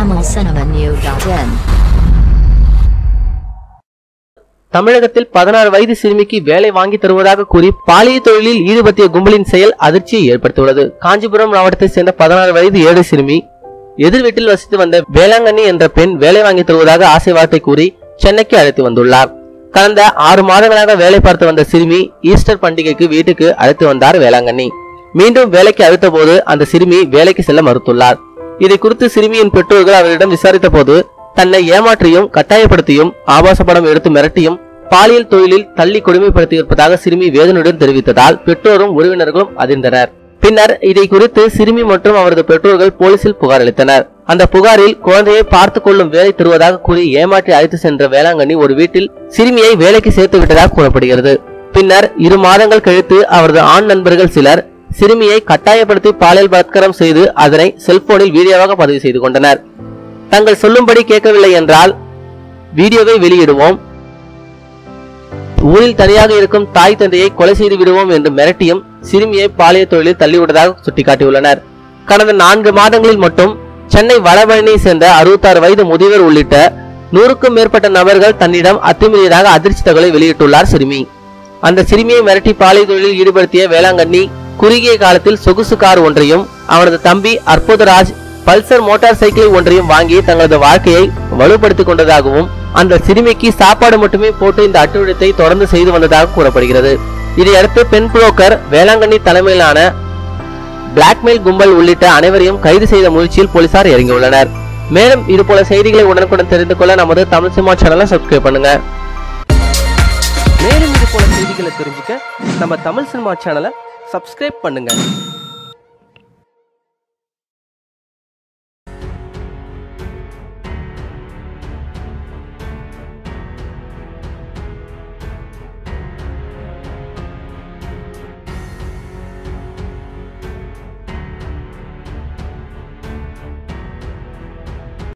tamilcinemanew.in தமிழகத்தில் பதினாறு வயது சிறுமிக்கு வேலை வாங்கி தருவதாக கூறி பாலியல் தொழிலில் ஈடுபடுத்திய கும்பலின் செயல் அதிர்ச்சியை ஏற்படுத்தியுள்ளது காஞ்சிபுரம் மாவட்டத்தைச் சேர்ந்த பதினாறு வயது ஏழை சிறுமி எதிர் வீட்டில் வசித்து வந்த வேளாங்கண்ணி என்ற பெண் வேலை வாங்கி தருவதாக ஆசை வார்த்தை கூறி சென்னைக்கு அழைத்து வந்துள்ளார் கடந்த ஆறு மாதங்களாக வேலை பார்த்து வந்த சிறுமி ஈஸ்டர் பண்டிகைக்கு வீட்டுக்கு அழைத்து வந்தார் வேளாங்கண்ணி மீண்டும் வேலைக்கு அழைத்த போது அந்த சிறுமி வேலைக்கு செல்ல மறுத்துள்ளார் இதை குறித்து சிறுமியின் பெற்றோர்கள் அவரிடம் விசாரித்த போது தன்னை ஏமாற்றியும் கட்டாயப்படுத்தியும் ஆபாச படம் எடுத்து மிரட்டியும் பாலியல் தொழிலில் தள்ளி கொடுமைப்படுத்தியிருப்பதாக சிறுமி வேதனையுடன் தெரிவித்ததால் பெற்றோரும் உறவினர்களும் அதிர்ந்தனர் பின்னர் இதை குறித்து சிறுமி மற்றும் அவரது பெற்றோர்கள் போலீசில் புகார் அளித்தனர் அந்த புகாரில் குழந்தையை பார்த்துக் கொள்ளும் வேலை தருவதாக கூறி ஏமாற்றி அழைத்து சென்ற வேளாங்கண்ணி ஒரு வீட்டில் சிறுமியை வேலைக்கு சேர்த்து விட்டதாக கூறப்படுகிறது பின்னர் இரு மாதங்கள் கழித்து அவரது ஆண் நண்பர்கள் சிலர் சிறுமியை கட்டாயப்படுத்தி பாலியல் பலாத்காரம் செய்து அதனை செல்போனில் வீடியோவாக பதிவு செய்து கொண்டனர் தங்கள் சொல்லும்படி கேட்கவில்லை என்றால் வீடியோவை வெளியிடுவோம் ஊரில் தனியாக இருக்கும் தாய் தந்தையை கொலை செய்து விடுவோம் என்று மிரட்டியும் சிறுமியை பாலியல் தொழிலில் தள்ளிவிட்டதாக சுட்டிக்காட்டியுள்ளனர் கடந்த நான்கு மாதங்களில் மட்டும் சென்னை வடபழனியை சேர்ந்த அறுபத்தாறு வயது முதியவர் உள்ளிட்ட நூறுக்கும் மேற்பட்ட நபர்கள் தன்னிடம் அத்துமீறியதாக அதிர்ச்சி தகவலை வெளியிட்டுள்ளார் சிறுமி அந்த சிறுமியை மிரட்டி பாலியல் தொழிலில் ஈடுபடுத்திய வேளாங்கண்ணி குறுகிய காலத்தில் சொகுசு கார் ஒன்றையும் அவனது தம்பி அற்புதராஜ் பல்சர் மோட்டார் சைக்கிள் ஒன்றையும் வாங்கி தங்களது வாழ்க்கையை வலுப்படுத்திக் கொண்டதாகவும் அந்த சிறுமிக்கு சாப்பாடு மட்டுமே போட்டு இந்த அட்டுழியத்தை தொடர்ந்து செய்து வந்ததாக கூறப்படுகிறது இதையடுத்து பெண் புரோக்கர் வேளாங்கண்ணி தலைமையிலான பிளாக்மெயில் கும்பல் உள்ளிட்ட அனைவரையும் கைது செய்த முயற்சியில் போலீசார் இறங்கியுள்ளனர் மேலும் இது போல செய்திகளை உடனுக்குடன் தெரிந்து கொள்ள நமது தமிழ் சினிமா சேனலை சப்ஸ்கிரைப் பண்ணுங்க மேலும் இது போல செய்திகளை தெரிஞ்சுக்க நம்ம தமிழ் சினிமா சேனலை சப்ஸ்கிரைப் பண்ணுங்க